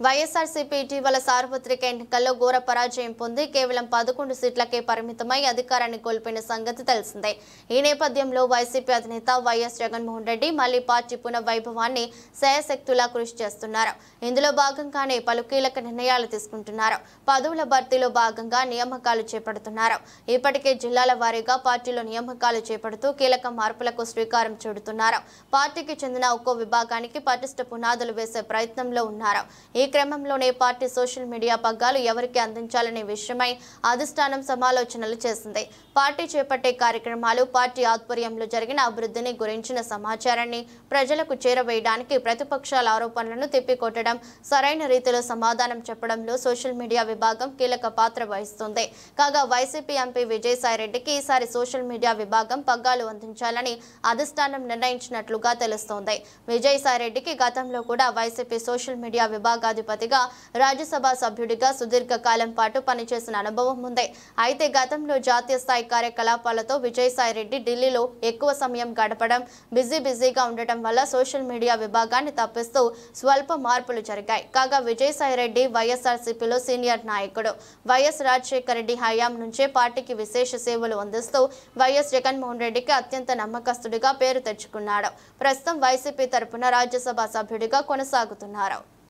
వైఎస్ఆర్సీపీ ఇటీవల సార్వత్రిక ఎన్నికల్లో ఘోర పరాజయం పొంది కేవలం పదకొండు సీట్లకే పరిమితమై అధికారాన్ని కోల్పోయిన సంగతి తెలిసిందే ఈ నేపథ్యంలో వైసీపీ అధినేత వైఎస్ జగన్మోహన్ రెడ్డి మళ్లీ పార్టీ పునఃవైభవాన్ని శయశక్తులా కృషి చేస్తున్నారు ఇందులో భాగంగానే పలు కీలక నిర్ణయాలు తీసుకుంటున్నారు పదవుల భర్తీలో భాగంగా నియామకాలు చేపడుతున్నారు ఇప్పటికే జిల్లాల వారీగా పార్టీలో నియామకాలు చేపడుతూ కీలక మార్పులకు శ్రీకారం చుడుతున్నారు పార్టీకి చెందిన ఒక్కో విభాగానికి పటిష్ట పునాదులు వేసే ప్రయత్నంలో ఉన్నారు ఈ క్రమంలోనే పార్టీ సోషల్ మీడియా పగ్గాలు ఎవరికి అందించాలనే విషయమై అధిష్టానం సమాలోచనలు చేసింది పార్టీ చేపట్టే కార్యక్రమాలు పార్టీ ఆధ్వర్యంలో జరిగిన అభివృద్ధిని గురించిన సమాచారాన్ని ప్రజలకు చేరవేయడానికి ప్రతిపక్షాల ఆరోపణలను తిప్పికొట్టడం సరైన రీతిలో సమాధానం చెప్పడంలో సోషల్ మీడియా విభాగం కీలక పాత్ర వహిస్తుంది కాగా వైసీపీ ఎంపీ విజయసాయిరెడ్డికి ఈసారి సోషల్ మీడియా విభాగం పగ్గాలు అందించాలని అధిష్టానం నిర్ణయించినట్లుగా తెలుస్తోంది విజయసాయిరెడ్డికి గతంలో కూడా వైసీపీ సోషల్ మీడియా విభాగాధిపతిగా రాజ్యసభ సభ్యుడిగా సుదీర్ఘ కాలం పాటు పనిచేసిన అనుభవం ఉంది అయితే గతంలో జాతీయ స్థాయి కార్యకలాపాలతో విజయసాయిరెడ్డి ఢిల్లీలో ఎక్కువ సమయం గడపడం బిజీ బిజీగా ఉండటం వల్ల సోషల్ మీడియా విభాగాన్ని తప్పిస్తూ స్వల్ప మార్పులు జరిగాయి కాగా విజయసాయిరెడ్డి వైఎస్ఆర్సీపీలో సీనియర్ నాయకుడు వైఎస్ రాజశేఖర రెడ్డి హయాం నుంచే పార్టీకి విశేష సేవలు అందిస్తూ వైఎస్ జగన్మోహన్ రెడ్డికి అత్యంత నమ్మకస్తుడిగా పేరు తెచ్చుకున్నాడు ప్రస్తుతం వైసీపీ తరపున రాజ్యసభ సభ్యుడిగా కొనసాగుతున్నారు